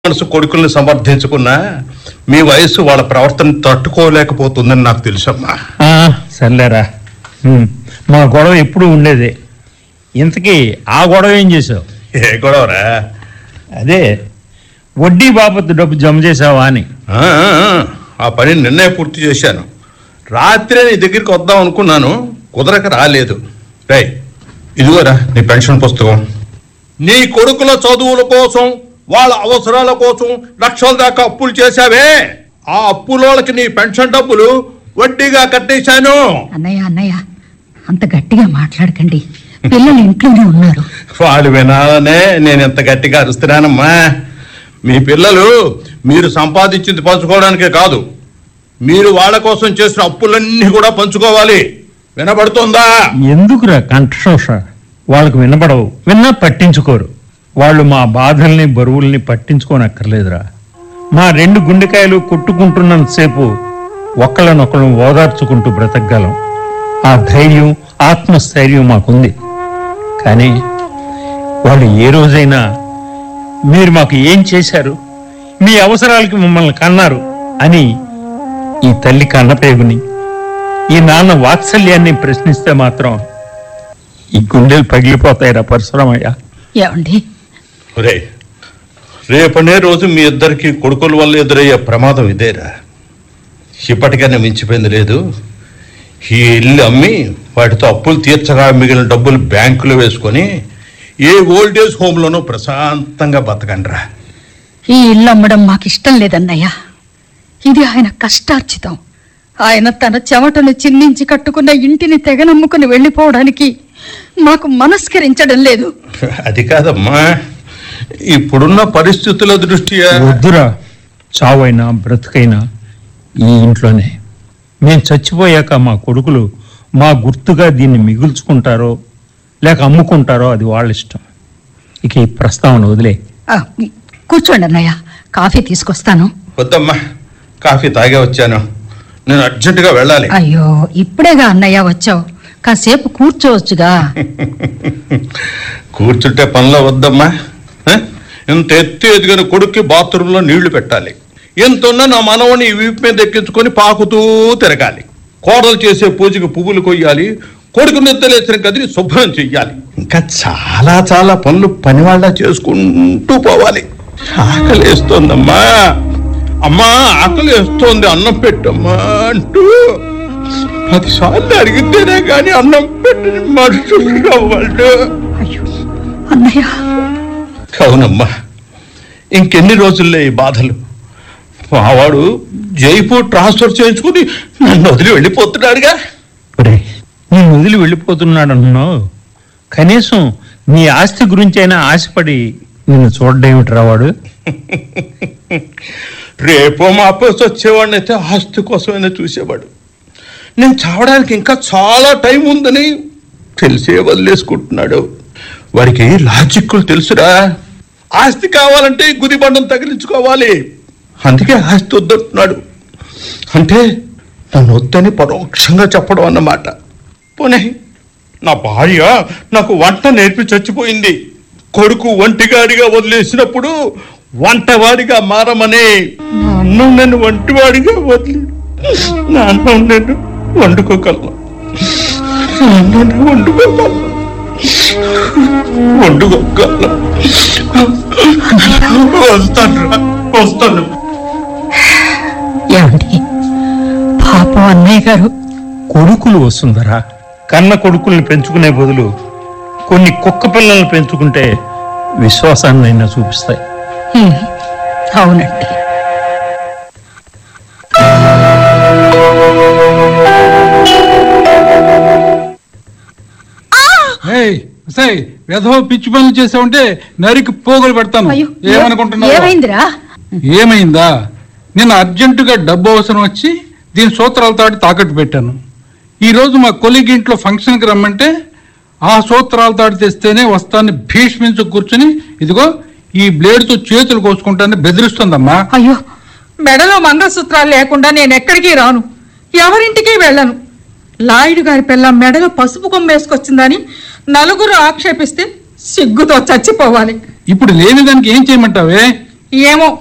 మనసు కొడుకుల్ని సమర్థించుకున్నా మీ వయస్సు వాళ్ళ ప్రవర్తన తట్టుకోలేకపోతుందని నాకు తెలుసమ్మా ఆ, సర్లేరా ఉమ్, మా గొడవ ఎప్పుడు ఉండేదే ఇంతకీ ఆ గొడవ ఏం చేసావు ఏ గొడవరా అదే వడ్డీ బాబత్ డబ్బు జమ చేసావా అని ఆ, ఆ, ఆ, ఆ పని నిన్నే పూర్తి చేశాను రాత్రే నీ దగ్గరికి వద్దాం అనుకున్నాను కుదరక రాలేదు రై ఇదిగోరా నీ పెన్షన్ పుస్తకం నీ కొడుకుల చదువుల కోసం వాళ్ళ అవసరాల కోసం లక్షల దాకా అప్పులు చేశావే ఆ అప్పులోళ్ళకి నీ పెన్షన్ డబ్బులు వడ్డీగా కట్టేశాను అన్నయ్య అన్నయ్య అంత గట్టిగా మాట్లాడకండి పిల్లలు ఇంట్లోనే ఉన్నారు వాళ్ళు వినాలనే నేను ఇంత గట్టిగా అరుస్తున్నానమ్మా మీ పిల్లలు మీరు సంపాదించింది పంచుకోవడానికే కాదు మీరు వాళ్ళ కోసం చేసిన అప్పులన్నీ కూడా పంచుకోవాలి వినబడుతుందా ఎందుకురా కంఠశోష వాళ్ళకు వినపడవు విన్నా పట్టించుకోరు వాళ్ళు మా బాధల్ని బరువుల్ని పట్టించుకోనక్కర్లేదురా మా రెండు గుండెకాయలు కొట్టుకుంటున్నంతసేపు ఒకళ్ళనొకళ్ళం ఓదార్చుకుంటూ బ్రతకగలం ఆ ధైర్యం ఆత్మస్థైర్యం మాకుంది కానీ వాళ్ళు ఏ రోజైనా మీరు మాకు ఏం చేశారు మీ అవసరాలకి మమ్మల్ని కన్నారు అని ఈ తల్లి కన్నపేగుని ఈ నాన్న వాత్సల్యాన్ని ప్రశ్నిస్తే మాత్రం ఈ గుండెలు పగిలిపోతాయిరా పరశురామయ్య ఏమండి రే రేపనే రోజు మీ ఇద్దరికి కొడుకుల వల్ల ఎదురయ్యే ప్రమాదం ఇదేరా ఇప్పటికైనా మించిపోయింది లేదు ఈ ఇల్లు అమ్మి వాటితో అప్పులు తీర్చగా మిగిలిన డబ్బులు బ్యాంకులో వేసుకొని ఏ ఓల్డేజ్ హోమ్లోనూ ప్రశాంతంగా బతకండిరా ఈ ఇల్లు అమ్మడం మాకు ఇష్టం లేదన్నయ్య ఇది ఆయన కష్టార్జితం ఆయన తన చెమటను చిందించి కట్టుకున్న ఇంటిని తెగనమ్ముకుని వెళ్ళిపోవడానికి మాకు మనస్కరించడం లేదు అది కాదమ్మా ఇప్పుడున్న పరిస్థితుల దృష్ట్యా వద్దురా చావైనా బ్రతుకైనా ఈ ఇంట్లోనే మేము చచ్చిపోయాక మా కొడుకులు మా గుర్తుగా దీన్ని మిగుల్చుకుంటారో లేక అమ్ముకుంటారో అది వాళ్ళ ఇష్టం ఇక ఈ ప్రస్తావన వదిలే ఆ, కూర్చోండి అన్నయ్య కాఫీ తీసుకొస్తాను వద్దమ్మా కాఫీ తాగే వచ్చాను నేను అర్జెంటుగా వెళ్ళాలి అయ్యో ఇప్పుడేగా అన్నయ్య వచ్చావు కాసేపు కూర్చోవచ్చుగా కూర్చుంటే పనిలో వద్దమ్మా ఆ? ఇంత ఎత్తు ఎదిగిన కొడుక్కి బాత్రూంలో నీళ్లు పెట్టాలి ఎంత ఉన్నా నా మనవని ఈ వీపు మీద ఎక్కించుకొని పాకుతూ తిరగాలి కోడలు చేసే పూజకి పువ్వులు కొయ్యాలి కొడుకు నిద్రలేసిన గదిని శుభ్రం చెయ్యాలి ఇంకా చాలా చాలా పనులు పనివాళ్ళ చేసుకుంటూ పోవాలి ఆకలేస్తోందమ్మా అమ్మా ఆకలేస్తోంది అన్నం పెట్టమ్మా అంటూ పదిసార్లు అడిగితేనే కానీ అన్నం పెట్టని మనుషులు వాళ్ళు అయ్యో అన్నయ్య అవునమ్మా ఇంకెన్ని రోజుల్లో ఈ బాధలు మావాడు జైపూర్ ట్రాన్స్ఫర్ చేయించుకుని నన్ను వదిలి వెళ్ళిపోతున్నాడుగా ఒరే నేను వదిలి వెళ్ళిపోతున్నాడు అంటున్నావు కనీసం నీ ఆస్తి గురించి అయినా ఆశపడి నిన్ను చూడడేమిట్రా వాడు రేపో మాపోసి వచ్చేవాడిని అయితే ఆస్తి కోసమైనా చూసేవాడు నేను చావడానికి ఇంకా చాలా టైం ఉందని తెలిసే వదిలేసుకుంటున్నాడు వాడికి లాజిక్కులు తెలుసురా ఆస్తి కావాలంటే ఈ గుదిబండం తగిలించుకోవాలి అందుకే ఆస్తి వద్దంటున్నాడు అంటే నన్ను వద్దని పరోక్షంగా చెప్పడం అన్నమాట పోనీ నా భార్య నాకు వంట నేర్పి చచ్చిపోయింది కొడుకు ఒంటిగాడిగా వదిలేసినప్పుడు వంటవాడిగా మారమని నా అన్నం నన్ను వంటివాడిగా వదిలి నా అన్నం నేను వండుకోగలను నా అన్నం నేను వండుకోగలను వండుకోగలను వస్తాను రా, వస్తాను ఏమండి పాపం అన్నయ్య గారు కొడుకులు వస్తుందరా కన్న కొడుకుల్ని పెంచుకునే బదులు కొన్ని కుక్క పిల్లల్ని పెంచుకుంటే విశ్వాసాన్ని అయినా చూపిస్తాయి హ్మ్, అవునండి ఏయ్ సై వెధవ పిచ్చి పనులు చేసావంటే నరికి పోగులు పెడతాను అయ్యో ఏమనుకుంటున్నావు ఏమైందిరా ఏమైందా నేను అర్జెంటుగా డబ్బు అవసరం వచ్చి దీని సూత్రాలతో తాకట్టు పెట్టాను ఈ రోజు మా కొలిగ్ ఇంట్లో ఫంక్షన్కి రమ్మంటే ఆ సూత్రాలతో తెస్తేనే వస్తాను భీష్మించు కూర్చుని ఇదిగో ఈ బ్లేడ్తో చేతులు కోసుకుంటానని బెదిరిస్తుందమ్మా అయ్యో మెడలో మంగళసూత్రాలు లేకుండా నేను ఎక్కడికి రాను ఎవరింటికి వెళ్ళను లాయుడు గారి పిల్ల మెడలో పసుపు కొమ్మేసుకొచ్చిందని నలుగురు ఆక్షేపిస్తే సిగ్గుతో చచ్చిపోవాలి ఇప్పుడు లేని దానికి ఏం చేయమంటావే ఏమో